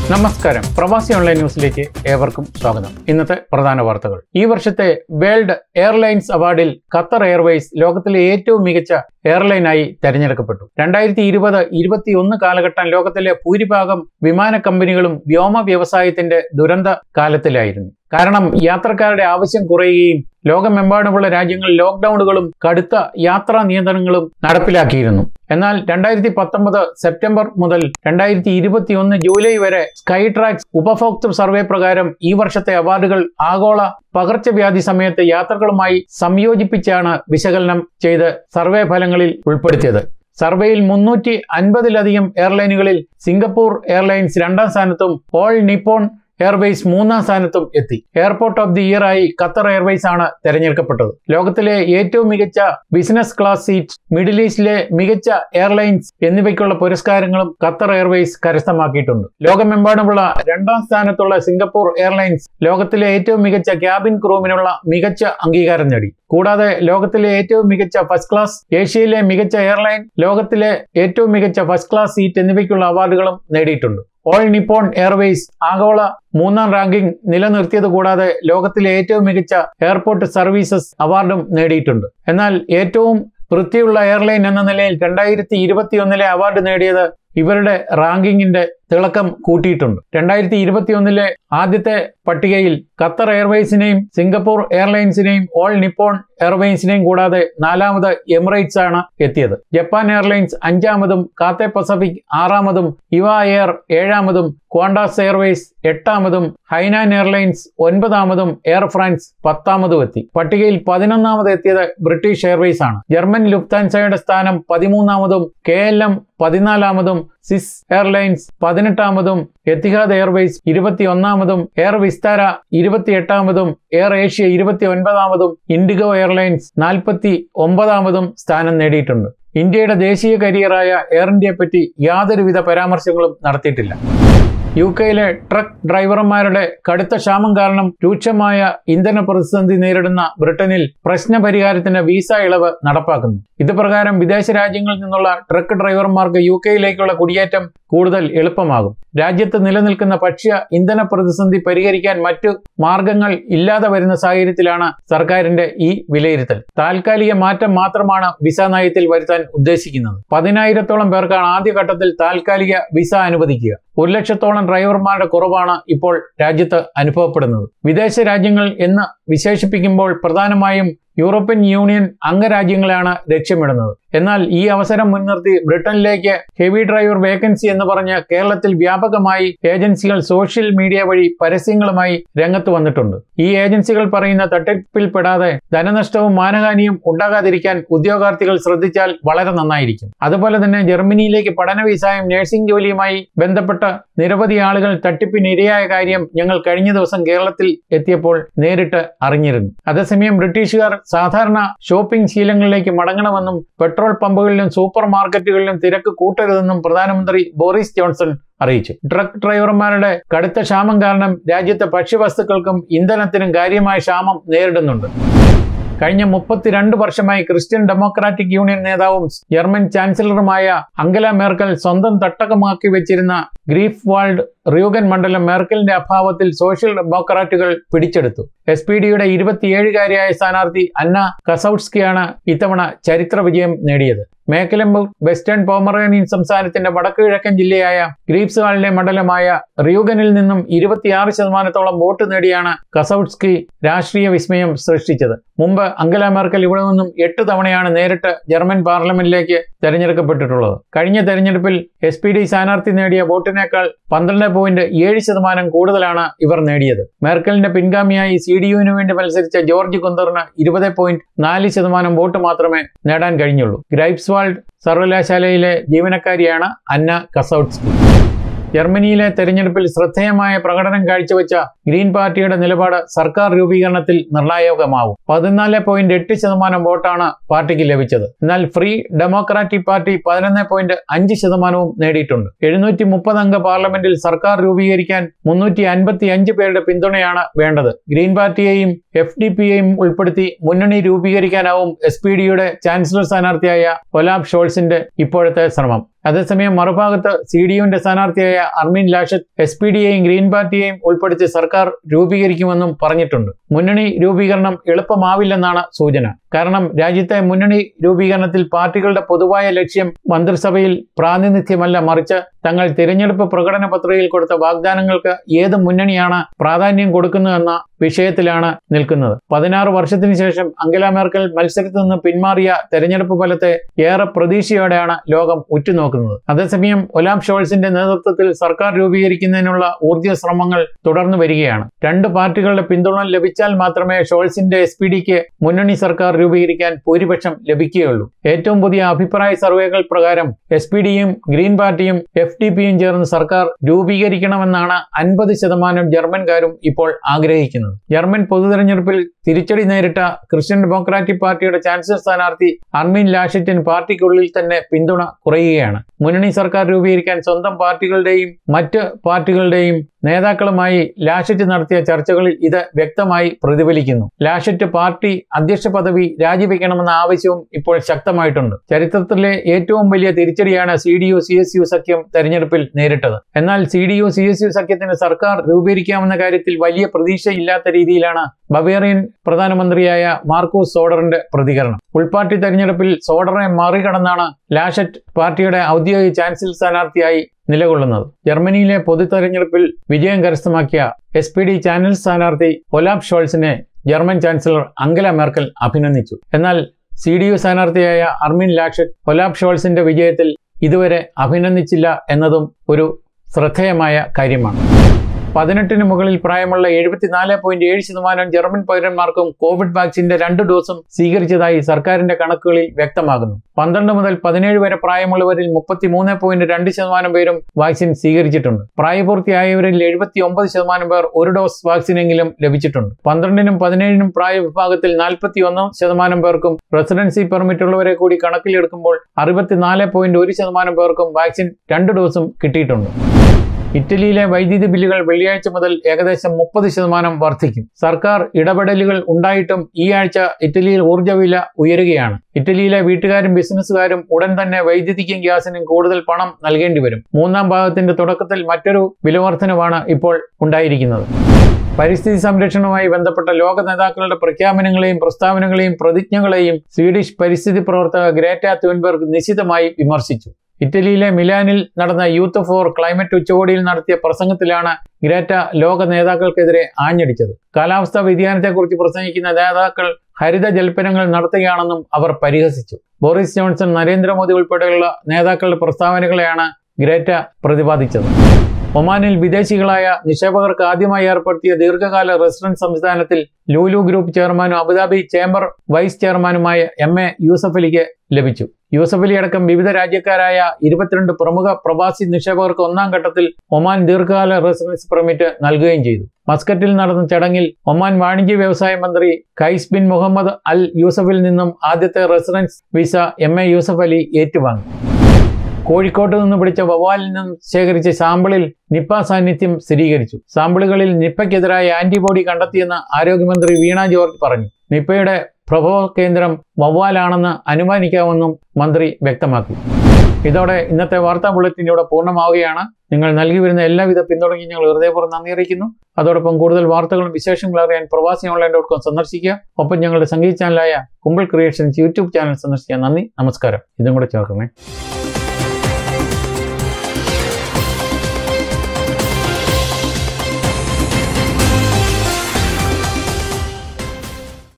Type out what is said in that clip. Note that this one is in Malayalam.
നമസ്കാരം പ്രവാസി ഓൺലൈൻ ന്യൂസിലേക്ക് ഏവർക്കും സ്വാഗതം ഇന്നത്തെ പ്രധാന വാർത്തകൾ ഈ വർഷത്തെ വേൾഡ് എയർലൈൻസ് അവാർഡിൽ ഖത്തർ എയർവേസ് ലോകത്തിലെ ഏറ്റവും മികച്ച എയർലൈനായി തെരഞ്ഞെടുക്കപ്പെട്ടു രണ്ടായിരത്തി ഇരുപത് ഇരുപത്തിയൊന്ന് കാലഘട്ടം ലോകത്തിലെ ഭൂരിഭാഗം വിമാന കമ്പനികളും വ്യോമ വ്യവസായത്തിന്റെ ദുരന്ത കാലത്തിലായിരുന്നു കാരണം യാത്രക്കാരുടെ ആവശ്യം കുറയുകയും ലോകമെമ്പാടുമുള്ള രാജ്യങ്ങൾ ലോക്ക്ഡൌണുകളും കടുത്ത യാത്രാ നിയന്ത്രണങ്ങളും നടപ്പിലാക്കിയിരുന്നു എന്നാൽ രണ്ടായിരത്തി പത്തൊമ്പത് സെപ്റ്റംബർ മുതൽ രണ്ടായിരത്തി ഇരുപത്തിയൊന്ന് ജൂലൈ വരെ സ്കൈ ട്രാക്സ് ഉപഭോക്തൃ സർവേ പ്രകാരം ഈ വർഷത്തെ അവാർഡുകൾ ആഗോള പകർച്ചവ്യാധി സമയത്ത് യാത്രകളുമായി സംയോജിപ്പിച്ചാണ് വിശകലനം ചെയ്ത് സർവേ ഫലങ്ങളിൽ ഉൾപ്പെടുത്തിയത് സർവേയിൽ മുന്നൂറ്റി അൻപതിലധികം എയർലൈനുകളിൽ സിംഗപ്പൂർ എയർലൈൻസ് രണ്ടാം സ്ഥാനത്തും ഓൾ നിപ്പോൺ എയർവേസ് മൂന്നാം സ്ഥാനത്തും എത്തി എയർപോർട്ട് ഓഫ് ദി ഇയർ ആയി ഖത്തർ എയർവേസ് ആണ് തെരഞ്ഞെടുക്കപ്പെട്ടത് ലോകത്തിലെ ഏറ്റവും മികച്ച ബിസിനസ് ക്ലാസ് സീറ്റ് മിഡിൽ ഈസ്റ്റിലെ മികച്ച എയർലൈൻസ് എന്നിവയ്ക്കുള്ള പുരസ്കാരങ്ങളും ഖത്തർ എയർവേസ് കരസ്ഥമാക്കിയിട്ടുണ്ട് ലോകമെമ്പാടുമുള്ള രണ്ടാം സ്ഥാനത്തുള്ള സിംഗപ്പൂർ എയർലൈൻസ് ലോകത്തിലെ ഏറ്റവും മികച്ച ക്യാബിൻ ക്രൂവിനുള്ള മികച്ച അംഗീകാരം നേടി കൂടാതെ ലോകത്തിലെ ഏറ്റവും മികച്ച ഫസ്റ്റ് ക്ലാസ് ഏഷ്യയിലെ മികച്ച എയർലൈൻ ലോകത്തിലെ ഏറ്റവും മികച്ച ഫസ്റ്റ് ക്ലാസ് സീറ്റ് എന്നിവയ്ക്കുള്ള അവാർഡുകളും നേടിയിട്ടുണ്ട് ഓൾ നിപ്പോൺ എയർവേസ് ആഗോള മൂന്നാം റാങ്കിംഗ് നിലനിർത്തിയത് കൂടാതെ ലോകത്തിലെ ഏറ്റവും മികച്ച എയർപോർട്ട് സർവീസസ് അവാർഡും നേടിയിട്ടുണ്ട് എന്നാൽ ഏറ്റവും വൃത്തിയുള്ള എയർലൈൻ എന്ന നിലയിൽ രണ്ടായിരത്തി ഇരുപത്തിയൊന്നിലെ അവാർഡ് നേടിയത് ഇവരുടെ റാങ്കിങ്ങിന്റെ തിളക്കം കൂട്ടിയിട്ടുണ്ട് രണ്ടായിരത്തി ഇരുപത്തിയൊന്നിലെ ആദ്യത്തെ പട്ടികയിൽ ഖത്തർ എയർവേസിനെയും സിംഗപ്പൂർ എയർലൈൻസിനെയും ഓൾ നിപ്പോൺ എയർവേസിനെയും കൂടാതെ നാലാമത് എമിറേറ്റ്സ് ആണ് എത്തിയത് ജപ്പാൻ എയർലൈൻസ് അഞ്ചാമതും കാത്തെ പസഫിക് ആറാമതും ഇവ എയർ ഏഴാമതും ക്വാണ്ടാസ് എയർവേസ് എട്ടാമതും ഹൈനാൻ എയർലൈൻസ് ഒൻപതാമതും എയർ ഫ്രാൻസ് പത്താമതും എത്തി പട്ടികയിൽ പതിനൊന്നാമത് എത്തിയത് ബ്രിട്ടീഷ് എയർവേസ് ആണ് ജർമ്മൻ ലുഫ്താൻസയുടെ സ്ഥാനം പതിമൂന്നാമതും കെ എൽ എം പതിനാലാമതും സിസ് എയർലൈൻസ് പതിനെട്ടാമതും എത്തിഹാദ് എയർവേസ് ഇരുപത്തിയൊന്നാമതും എയർ വിസ്താര ഇരുപത്തിയെട്ടാമതും എയർ ഏഷ്യ ഇരുപത്തി ഒൻപതാമതും ഇൻഡിഗോ എയർലൈൻസ് നാൽപ്പത്തി ഒമ്പതാമതും സ്ഥാനം നേടിയിട്ടുണ്ട് ഇന്ത്യയുടെ ദേശീയ കരിയറായ എയർ ഇന്ത്യയെ പറ്റി യാതൊരുവിധ പരാമർശങ്ങളും നടത്തിയിട്ടില്ല യു കെയിലെ ട്രക്ക് ഡ്രൈവർമാരുടെ കടുത്ത ക്ഷാമം കാരണം രൂക്ഷമായ ഇന്ധന പ്രതിസന്ധി നേരിടുന്ന ബ്രിട്ടനിൽ പ്രശ്ന പരിഹാരത്തിന് വിസ ഇളവ് നടപ്പാക്കുന്നു ഇത് പ്രകാരം വിദേശ രാജ്യങ്ങളിൽ നിന്നുള്ള ട്രക്ക് ഡ്രൈവർമാർക്ക് യു കെയിലേക്കുള്ള കുടിയേറ്റം കൂടുതൽ എളുപ്പമാകും രാജ്യത്ത് നിലനിൽക്കുന്ന ഭക്ഷ്യ ഇന്ധന പ്രതിസന്ധി പരിഹരിക്കാൻ മറ്റു മാർഗങ്ങൾ ഇല്ലാതെ വരുന്ന സാഹചര്യത്തിലാണ് സർക്കാരിന്റെ ഈ വിലയിരുത്തൽ താൽക്കാലിക മാറ്റം മാത്രമാണ് വിസ നയത്തിൽ വരുത്താൻ ഉദ്ദേശിക്കുന്നത് പതിനായിരത്തോളം പേർക്കാണ് ആദ്യഘട്ടത്തിൽ താൽക്കാലിക വിസ അനുവദിക്കുക ഒരു ലക്ഷത്തോളം ഡ്രൈവർമാരുടെ കുറവാണ് ഇപ്പോൾ രാജ്യത്ത് അനുഭവപ്പെടുന്നത് വിദേശ രാജ്യങ്ങൾ എന്ന് വിശേഷിപ്പിക്കുമ്പോൾ പ്രധാനമായും യൂറോപ്യൻ യൂണിയൻ അംഗരാജ്യങ്ങളാണ് ലക്ഷ്യമിടുന്നത് എന്നാൽ ഈ അവസരം മുൻനിർത്തി ബ്രിട്ടനിലേക്ക് ഹെവി ഡ്രൈവർ വേക്കൻസി എന്ന് പറഞ്ഞ് കേരളത്തിൽ വ്യാപകമായി ഏജൻസികൾ സോഷ്യൽ മീഡിയ വഴി പരസ്യങ്ങളുമായി രംഗത്ത് വന്നിട്ടുണ്ട് ഈ ഏജൻസികൾ പറയുന്ന തട്ടിപ്പിൽപ്പെടാതെ ധനനഷ്ടവും മാനഹാനിയും ഉണ്ടാകാതിരിക്കാൻ ഉദ്യോഗാർത്ഥികൾ ശ്രദ്ധിച്ചാൽ വളരെ നന്നായിരിക്കും അതുപോലെ തന്നെ ജർമ്മനിയിലേക്ക് പഠന വിസായും നഴ്സിംഗ് ജോലിയുമായി ബന്ധപ്പെട്ട നിരവധി ആളുകൾ തട്ടിപ്പിനിരയായ കാര്യം ഞങ്ങൾ കഴിഞ്ഞ ദിവസം കേരളത്തിൽ എത്തിയപ്പോൾ നേരിട്ട് അറിഞ്ഞിരുന്നു അതേസമയം ബ്രിട്ടീഷുകാർ സാധാരണ ഷോപ്പിംഗ് ശീലങ്ങളിലേക്ക് മടങ്ങണമെന്നും പെട്രോൾ പമ്പുകളിലും സൂപ്പർ മാർക്കറ്റുകളിലും തിരക്ക് കൂട്ടരുതെന്നും പ്രധാനമന്ത്രി ബോറിസ് ജോൺസൺ അറിയിച്ചു ട്രക്ക് ഡ്രൈവർമാരുടെ കടുത്ത ക്ഷാമം കാരണം രാജ്യത്തെ ഭക്ഷ്യവസ്തുക്കൾക്കും ഇന്ധനത്തിനും കാര്യമായ ക്ഷാമം നേരിടുന്നുണ്ട് കഴിഞ്ഞ മുപ്പത്തിരണ്ട് വർഷമായി ക്രിസ്ത്യൻ ഡെമോക്രാറ്റിക് യൂണിയൻ നേതാവും ജർമ്മൻ ചാൻസലറുമായ അങ്കല മേർക്കൽ സ്വന്തം തട്ടകമാക്കി വെച്ചിരുന്ന ഗ്രീഫ് വാൾഡ് റൂഗൻ മണ്ഡലം മേർക്കലിന്റെ അഭാവത്തിൽ സോഷ്യൽ ഡെമോക്രാറ്റുകൾ പിടിച്ചെടുത്തു എസ് പി ഡിയുടെ ഇരുപത്തിയേഴുകാരിയായ സ്ഥാനാർത്ഥി അന്ന കസൌട്സ്കിയാണ് ഇത്തവണ ചരിത്ര വിജയം നേടിയത് മേക്കലംബർഗ് വെസ്റ്റേൺ പോമറേനിയൻ സംസ്ഥാനത്തിന്റെ വടക്കു കിഴക്കൻ ജില്ലയായ ഗ്രീപ്സ് വാളിലെ മണ്ഡലമായ റിയൂഗനിൽ നിന്നും ഇരുപത്തിയാറ് ശതമാനത്തോളം വോട്ട് നേടിയാണ് കസൌട്സ്കി രാഷ്ട്രീയ വിസ്മയം സൃഷ്ടിച്ചത് മുമ്പ് അങ്കല മെർക്കൽ ഇവിടെ നിന്നും എട്ട് തവണയാണ് നേരിട്ട് ജർമ്മൻ പാർലമെന്റിലേക്ക് തെരഞ്ഞെടുക്കപ്പെട്ടിട്ടുള്ളത് കഴിഞ്ഞ തെരഞ്ഞെടുപ്പിൽ എസ് പി ഡി സ്ഥാനാർത്ഥി നേടിയ വോട്ടിനേക്കാൾ പന്ത്രണ്ട് പോയിന്റ് ഏഴ് ശതമാനം കൂടുതലാണ് ഇവർ നേടിയത് മെർക്കലിന്റെ പിൻഗാമിയായി സി ഡി യുവിന് വേണ്ടി മത്സരിച്ച ജോർജ് കുന്തറിന് ഇരുപത് പോയിന്റ് നാല് ശതമാനം വോട്ട് മാത്രമേ നേടാൻ കഴിഞ്ഞുള്ളൂ ഗ്രൈപ്സ്വാൾഡ് സർവകലാശാലയിലെ ജീവനക്കാരിയാണ് അന്ന കസൌട്സ്കി ജർമ്മനിയിലെ തെരഞ്ഞെടുപ്പിൽ ശ്രദ്ധേയമായ പ്രകടനം കാഴ്ചവെച്ച ഗ്രീൻ പാർട്ടിയുടെ നിലപാട് സർക്കാർ രൂപീകരണത്തിൽ നിർണായകമാവും പതിനാല് പോയിന്റ് എട്ട് ശതമാനം വോട്ടാണ് പാർട്ടിക്ക് ലഭിച്ചത് എന്നാൽ ഫ്രീ ഡെമോക്രാറ്റിക് പാർട്ടി പതിനൊന്ന് പോയിന്റ് അഞ്ച് ശതമാനവും നേടിയിട്ടുണ്ട് എഴുന്നൂറ്റി മുപ്പത് അംഗ പാർലമെന്റിൽ സർക്കാർ രൂപീകരിക്കാൻ മുന്നൂറ്റി അൻപത്തി അഞ്ച് പേരുടെ പിന്തുണയാണ് വേണ്ടത് ഗ്രീൻ പാർട്ടിയെയും എഫ് ഡി പിയെയും ഉൾപ്പെടുത്തി മുന്നണി രൂപീകരിക്കാനാവും എസ് പി ഡിയുടെ ചാൻസലർ സ്ഥാനാർത്ഥിയായ ഒലാബ് ഷോൾസിന്റെ ഇപ്പോഴത്തെ ശ്രമം അതേസമയം മറുഭാഗത്ത് സി ഡി യുവിന്റെ സ്ഥാനാർത്ഥിയായ അർമീൻ ലാഷത്ത് എസ് പി ഡിയെയും ഗ്രീൻ പാർട്ടിയെയും ഉൾപ്പെടുത്തി സർക്കാർ രൂപീകരിക്കുമെന്നും പറഞ്ഞിട്ടുണ്ട് മുന്നണി രൂപീകരണം എളുപ്പമാവില്ലെന്നാണ് സൂചന കാരണം രാജ്യത്തെ മുന്നണി രൂപീകരണത്തിൽ പാർട്ടികളുടെ പൊതുവായ ലക്ഷ്യം മന്ത്രിസഭയിൽ പ്രാതിനിധ്യമല്ല മറിച്ച് തങ്ങൾ തിരഞ്ഞെടുപ്പ് പ്രകടന പത്രികയിൽ കൊടുത്ത വാഗ്ദാനങ്ങൾക്ക് ഏത് മുന്നണിയാണ് പ്രാധാന്യം കൊടുക്കുന്നതെന്ന വിഷയത്തിലാണ് നിൽക്കുന്നത് പതിനാറ് വർഷത്തിന് ശേഷം അംഗല മേർക്കൽ മത്സരത്തിൽ നിന്ന് പിന്മാറിയ തെരഞ്ഞെടുപ്പ് ഫലത്തെ ഏറെ പ്രതീക്ഷയോടെയാണ് ലോകം ഉറ്റുനോക്കുന്നത് അതേസമയം ഒലാം ഷോൾസിന്റെ നേതൃത്വത്തിൽ സർക്കാർ രൂപീകരിക്കുന്നതിനുള്ള ഊർജ്ജ ശ്രമങ്ങൾ തുടർന്നു വരികയാണ് രണ്ട് പാർട്ടികളുടെ പിന്തുണ ലഭിച്ചാൽ മാത്രമേ ഷോൾസിന്റെ എസ് പി ഡിക്ക് മുന്നണി സർക്കാർ രൂപീകരിക്കാൻ ഭൂരിപക്ഷം ലഭിക്കുകയുള്ളൂ ഏറ്റവും പുതിയ അഭിപ്രായ സർവേകൾ പ്രകാരം എസ് പി ഡിയും ഗ്രീൻ പാർട്ടിയും എഫ് ഡി പിയും ചേർന്ന് സർക്കാർ രൂപീകരിക്കണമെന്നാണ് അൻപത് ശതമാനം ജർമ്മൻകാരും ഇപ്പോൾ ആഗ്രഹിക്കുന്നത് ജർമ്മൻ പൊതുതെരഞ്ഞെടുപ്പിൽ തിരിച്ചടി നേരിട്ട ക്രിസ്ത്യൻ ഡെമോക്രാറ്റിക് പാർട്ടിയുടെ ചാൻസലർ സ്ഥാനാർത്ഥി അർമീൻ ലാഷറ്റിന് പാർട്ടിക്കുള്ളിൽ തന്നെ പിന്തുണ കുറയുകയാണ് മുന്നണി സർക്കാർ രൂപീകരിക്കാൻ സ്വന്തം പാർട്ടികളുടെയും മറ്റ് പാർട്ടികളുടെയും നേതാക്കളുമായി ലാഷറ്റ് നടത്തിയ ചർച്ചകളിൽ ഇത് വ്യക്തമായി പ്രതിഫലിക്കുന്നു ലാഷറ്റ് പാർട്ടി അധ്യക്ഷ പദവി രാജിവെക്കണമെന്ന ആവശ്യവും ഇപ്പോൾ ശക്തമായിട്ടുണ്ട് ചരിത്രത്തിലെ ഏറ്റവും വലിയ തിരിച്ചടിയാണ് C D U C S U സഖ്യം തെരഞ്ഞെടുപ്പിൽ നേരിട്ടത് എന്നാൽ C D U C S U സഖ്യത്തിന് സർക്കാർ രൂപീകരിക്കാമെന്ന കാര്യത്തിൽ വലിയ പ്രതീക്ഷയില്ലാത്ത രീതിയിലാണ് ബവേറിയൻ പ്രധാനമന്ത്രിയായ മാർക്കൂസ് സോഡറിന്റെ പ്രതികരണം ഉൾപാർട്ടി തെരഞ്ഞെടുപ്പിൽ സോഡറെ മറികടന്നാണ് ലാഷറ്റ് പാർട്ടിയുടെ ഔദ്യോഗിക ചാൻസലർ സ്ഥാനാർത്ഥിയായി നിലകൊള്ളുന്നത് ജർമ്മനിയിലെ പൊതു തെരഞ്ഞെടുപ്പിൽ വിജയം കരസ്ഥമാക്കിയ എസ് പി ഡി ചാനൽ സ്ഥാനാർത്ഥി ഒലാബ് ഷോൾസിനെ ജർമ്മൻ ചാൻസലർ അംഗല മെർക്കൽ അഭിനന്ദിച്ചു എന്നാൽ സി ഡി യു സ്ഥാനാർത്ഥിയായ അർമിൻ ലാഷറ്റ് ഒലാബ് ഷോൾസിന്റെ വിജയത്തിൽ ഇതുവരെ അഭിനന്ദിച്ചില്ല എന്നതും ഒരു ശ്രദ്ധേയമായ കാര്യമാണ് പതിനെട്ടിന് മുകളിൽ പ്രായമുള്ള എഴുപത്തിനാല് പോയിന്റ് ഏഴ് ശതമാനം ജർമ്മൻ പൗരന്മാർക്കും കോവിഡ് വാക്സിന്റെ രണ്ട് ഡോസും സ്വീകരിച്ചതായി സർക്കാരിന്റെ കണക്കുകളിൽ വ്യക്തമാകുന്നു പന്ത്രണ്ട് മുതൽ പതിനേഴ് വരെ പ്രായമുള്ളവരിൽ മുപ്പത്തിമൂന്ന് പോയിന്റ് രണ്ട് ശതമാനം പേരും വാക്സിൻ സ്വീകരിച്ചിട്ടുണ്ട് പ്രായപൂർത്തിയായവരിൽ എഴുപത്തി ഒമ്പത് ശതമാനം പേർ ഒരു ഡോസ് വാക്സിനെങ്കിലും ലഭിച്ചിട്ടുണ്ട് പന്ത്രണ്ടിനും പതിനേഴിനും പ്രായ വിഭാഗത്തിൽ നാൽപ്പത്തി ഒന്ന് ശതമാനം പേർക്കും റെസിഡൻസി പെർമിറ്റ് ഉള്ളവരെ കൂടി കണക്കിലെടുക്കുമ്പോൾ അറുപത്തിനാല് പോയിന്റ് ഒരു ശതമാനം പേർക്കും വാക്സിൻ രണ്ട് ഡോസും കിട്ടിയിട്ടുണ്ട് ഇറ്റലിയിലെ വൈദ്യുതി ബില്ലുകൾ വെള്ളിയാഴ്ച മുതൽ ഏകദേശം മുപ്പത് ശതമാനം വർദ്ധിക്കും സർക്കാർ ഇടപെടലുകൾ ഉണ്ടായിട്ടും ഈ ആഴ്ച ഇറ്റലിയിൽ ഊർജ്ജവില ഉയരുകയാണ് ഇറ്റലിയിലെ വീട്ടുകാരും ബിസിനസ്സുകാരും ഉടൻ തന്നെ വൈദ്യുതിക്കും ഗ്യാസിനും കൂടുതൽ പണം നൽകേണ്ടി വരും മൂന്നാം ഭാഗത്തിന്റെ തുടക്കത്തിൽ മറ്റൊരു വിലവർധനവാണ് ഇപ്പോൾ ഉണ്ടായിരിക്കുന്നത് പരിസ്ഥിതി സംരക്ഷണവുമായി ബന്ധപ്പെട്ട ലോക നേതാക്കളുടെ പ്രഖ്യാപനങ്ങളെയും പ്രസ്താവനകളെയും പ്രതിജ്ഞകളെയും സ്വീഡിഷ് പരിസ്ഥിതി പ്രവർത്തക ഗ്രേറ്റ തുൻബർഗ് നിശിതമായി വിമർശിച്ചു ഇറ്റലിയിലെ മിലാനിൽ നടന്ന യൂത്ത് ഫോർ ക്ലൈമറ്റ് ഉച്ചകോടിയിൽ നടത്തിയ പ്രസംഗത്തിലാണ് ഗ്രേറ്റ ലോക നേതാക്കൾക്കെതിരെ ആഞ്ഞടിച്ചത് കാലാവസ്ഥാ വ്യതിയാനത്തെക്കുറിച്ച് പ്രസംഗിക്കുന്ന നേതാക്കൾ ഹരിത ജൽപ്പനങ്ങൾ നടത്തുകയാണെന്നും അവർ പരിഹസിച്ചു ബോറിസ് ജോൺസൺ നരേന്ദ്രമോദി ഉൾപ്പെടെയുള്ള നേതാക്കളുടെ പ്രസ്താവനകളെയാണ് ഗ്രേറ്റ പ്രതിപാദിച്ചത് ഒമാനിൽ വിദേശികളായ നിക്ഷേപകർക്ക് ആദ്യമായി ഏർപ്പെടുത്തിയ ദീർഘകാല റെസിഡൻസ് സംവിധാനത്തിൽ ലൂലു ഗ്രൂപ്പ് ചെയർമാനും അബുദാബി ചേംബർ വൈസ് ചെയർമാനുമായ എം എ യൂസഫ് അലിക്ക് ലഭിച്ചു യൂസഫ് അലി അടക്കം വിവിധ രാജ്യക്കാരായ ഇരുപത്തിരണ്ട് പ്രമുഖ പ്രവാസി നിക്ഷേപകർക്ക് ഒന്നാം ഘട്ടത്തിൽ ഒമാൻ ദീർഘകാല റെസിഡൻസ് പെർമിറ്റ് നൽകുകയും ചെയ്തു മസ്കറ്റിൽ നടന്ന ചടങ്ങിൽ ഒമാൻ വാണിജ്യ വ്യവസായ മന്ത്രി ഖൈസ് ബിൻ മുഹമ്മദ് അൽ യൂസഫിൽ നിന്നും ആദ്യത്തെ residence visa M A Yusuf Ali ഏറ്റുവാങ്ങി കോഴിക്കോട്ട് നിന്ന് പിടിച്ച വവ്വാലിൽ നിന്നും ശേഖരിച്ച സാമ്പിളിൽ നിപ്പ സാന്നിധ്യം സ്ഥിരീകരിച്ചു സാമ്പിളുകളിൽ നിപ്പയ്ക്കെതിരായ ആന്റിബോഡി കണ്ടെത്തിയെന്ന് ആരോഗ്യമന്ത്രി വീണ ജോർജ് പറഞ്ഞു നിപ്പയുടെ പ്രഭവ കേന്ദ്രം വവ്വാലാണെന്ന് അനുമാനിക്കാമെന്നും മന്ത്രി വ്യക്തമാക്കി ഇതോടെ ഇന്നത്തെ വാർത്താ ബുള്ളറ്റിൻ ഇവിടെ പൂർണ്ണമാവുകയാണ് നിങ്ങൾ നൽകി വരുന്ന എല്ലാവിധ പിന്തുണയ്ക്കും ഞങ്ങൾ ഹൃദയപൂർവ്വം നന്ദി അറിയിക്കുന്നു അതോടൊപ്പം കൂടുതൽ വാർത്തകളും വിശേഷങ്ങളും അറിയാൻ പ്രവാസി ഓൺലൈൻ ഡോട്ട് കോം സന്ദർശിക്കുക ഒപ്പം ഞങ്ങളുടെ സംഗീത ചാനലായ കുമ്പിൾ ക്രിയേഷൻസ് യൂട്യൂബ് ചാനൽ സന്ദർശിക്കുക നന്ദി നമസ്കാരം ഇതും കൂടെ ചേർക്കണേ